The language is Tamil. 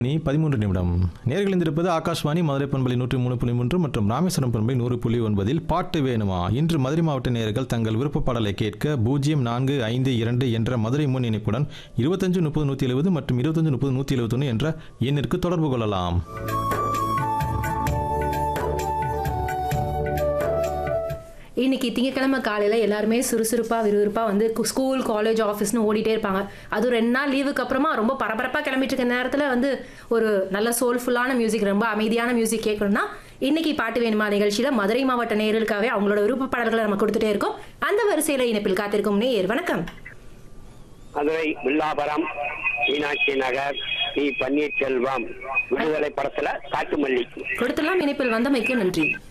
நீ பதிமூன்று நிமிடம் நேர்கள் இருந்திருப்பது ஆகாஷ்வாணி மதுரை பண்பலை நூற்றி மூணு புள்ளி மூன்று மற்றும் ராமேஸ்வரம் பண்பலை நூறு புள்ளி ஒன்பதில் பாட்டு வேணுமா இன்று மதுரை மாவட்ட நேயர்கள் தங்கள் விருப்ப பாடலை கேட்க பூஜ்ஜியம் நான்கு ஐந்து இரண்டு என்ற மதுரை முன் இணைப்புடன் இருபத்தஞ்சு முப்பது நூற்றி எழுபது மற்றும் இருபத்தஞ்சு முப்பது நூற்றி எழுபத்தொன்று என்ற எண்ணிற்கு தொடர்பு கொள்ளலாம் இன்னைக்கு திங்கக்கிழமை காலையில் எல்லாருமே சுறுசுறுப்பாக விறுவிறுப்பாக வந்து கு- ஸ்கூல் காலேஜ் ஆஃபீஸ்னு ஓடிட்டே இருப்பாங்க அதுவும் ரெண்டு நாள் லீவுக்கு அப்புறமா ரொம்ப பரபரப்பாக கிளம்பிட்டு இருக்க நேரத்தில் வந்து ஒரு நல்ல சோல்ஃபுல்லான மியூசிக் ரொம்ப அமைதியான மியூசிக் கேட்கணும்னா இன்னைக்கு பாட்டு வேணுமா நிகழ்ச்சியில் மதுரை மாவட்ட நேயர்களுக்காகவே அவங்களோட விருப்ப பாடல்களை நம்ம கொடுத்துட்டே இருக்கோம் அந்த வரிசையில் இணைப்பில் காத்திருக்கும் நேயர் வணக்கம் மதுரை வில்லாபுரம் மீனாட்சி நகர் டி பன்னீர்செல்வம் விடுதலை படத்துல காட்டுமல்லி கொடுத்தெல்லாம் இணைப்பில் வந்தமைக்கு நன்றி